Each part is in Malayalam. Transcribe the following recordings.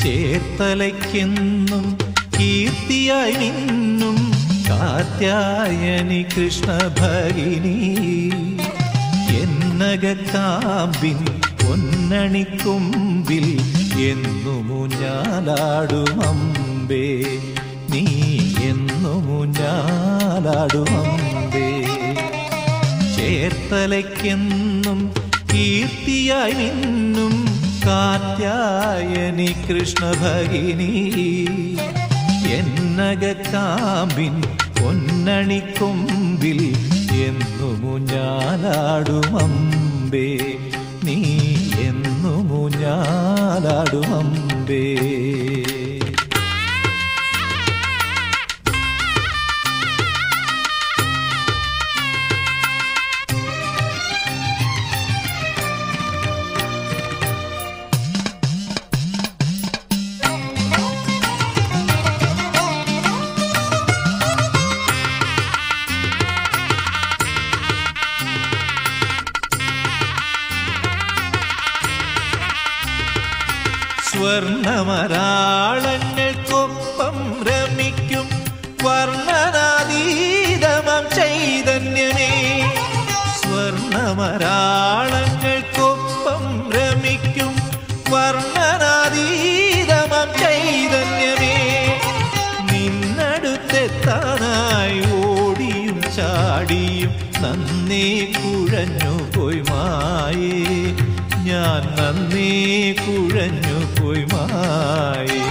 ചേർത്തലയ്ക്കെന്നും കീർത്തിയായി നിന്നും കാത്യായനി കൃഷ്ണ ഭഗിനി എന്നകക്കാമ്പിൻ പൊന്നണിക്കൊമ്പിൽ എന്നുമുഞ്ഞാലാടുമമ്പേ നീ എന്നുമുഞ്ഞാലാടുമമ്പേ ചേർത്തലയ്ക്കെന്നും കീർത്തിയായി നിന്നും കാത്യായനി കൃഷ്ണ ഭഗിനി എന്നകക്കാമ്പിൻ പൊന്നണിക്കൊമ്പിൽ എന്നുമുഞ്ഞാലാടുമമ്പേ നീ എന്നുമുഞ്ഞാലാടുമമ്പേ സ്വർണമരാളങ്ങൾക്കൊപ്പം രമിക്കും വർണ്ണനാതീതമം ചൈതന്യമേ സ്വർണമരാളങ്ങൾക്കൊപ്പം രമിക്കും വർണ്ണനാതീതമം ചൈതന്യമേ നിന്നടുത്തെത്താനായി ഓടിയും ചാടിയും നന്നേ കുഴഞ്ഞു പോയി മായേ ഞാൻ നന്നേ കുഴഞ്ഞു പോയി മായേ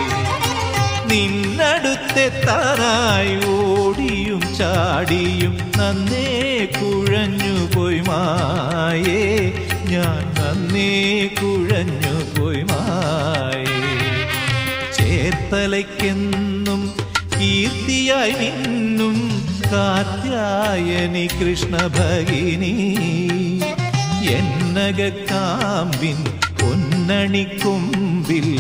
നിന്നടുത്തെത്താനായി ഓടിയും ചാടിയും നന്നേ കുഴഞ്ഞു പോയി മായേ ഞാൻ നന്നേ കുഴഞ്ഞു പോയി മായേ ചേർത്തലയ്ക്കെന്നും കീർത്തിയായി നിന്നും കാത്യായനി കൃഷ്ണ ഭഗിനി എന്നകക്കാമ്പിൻ പൊന്നണിക്കൊമ്പിൽ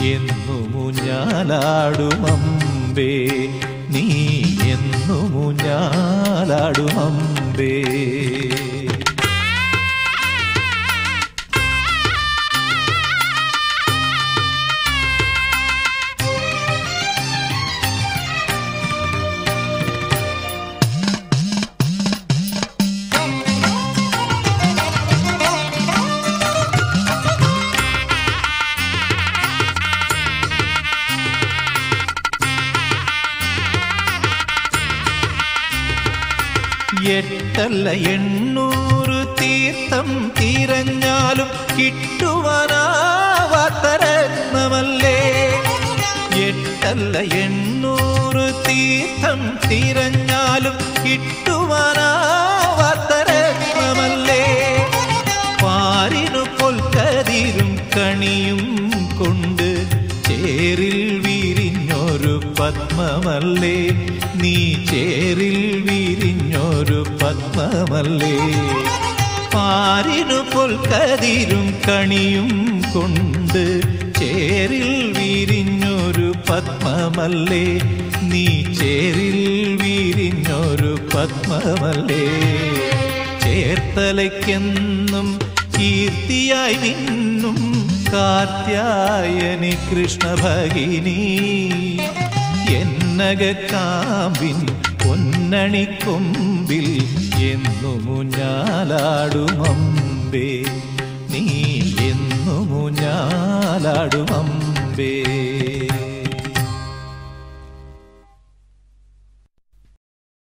എന്നുമുഞ്ഞാലാടുമമ്പേ നീ എന്നുമുഞ്ഞാലാടുമമ്പേ എട്ടല്ല എണ്ണൂറ് തീർത്ഥം തിരഞ്ഞാലും കിട്ടുവാനാവാത്ത രത്നമല്ലേ എട്ടല്ല എണ്ണൂറ് തീർത്ഥം തിരഞ്ഞാലും കിട്ടുവാനാവാത്ത രത്നമല്ലേ പാരിനു പൊൽക്കതിരും കണിയും കൊണ്ട് ചേരിൽ വിരിഞ്ഞൊരു പത്മമല്ലേ നീ ചേരിൽ വിരിഞ്ഞൊരു പത്മമല്ലേ പാരിനു പൊൽക്കതിരും കണിയും കൊണ്ട് ചേരിൽ വിരിഞ്ഞൊരു പത്മമല്ലേ നീ ചേരിൽ വിരിഞ്ഞൊരു പത്മമല്ലേ ചേർത്തലയ്ക്കെന്നും കീർത്തിയായി നിന്നും കാത്യായനി കൃഷ്ണ ഭഗിനി എന്നകക്കാമ്പിൻ പൊന്നണിക്കൊമ്പിൽ എന്നുമുഞ്ഞാലാടുമമ്പേ നീ എന്നുമുഞ്ഞാലാടുമമ്പേ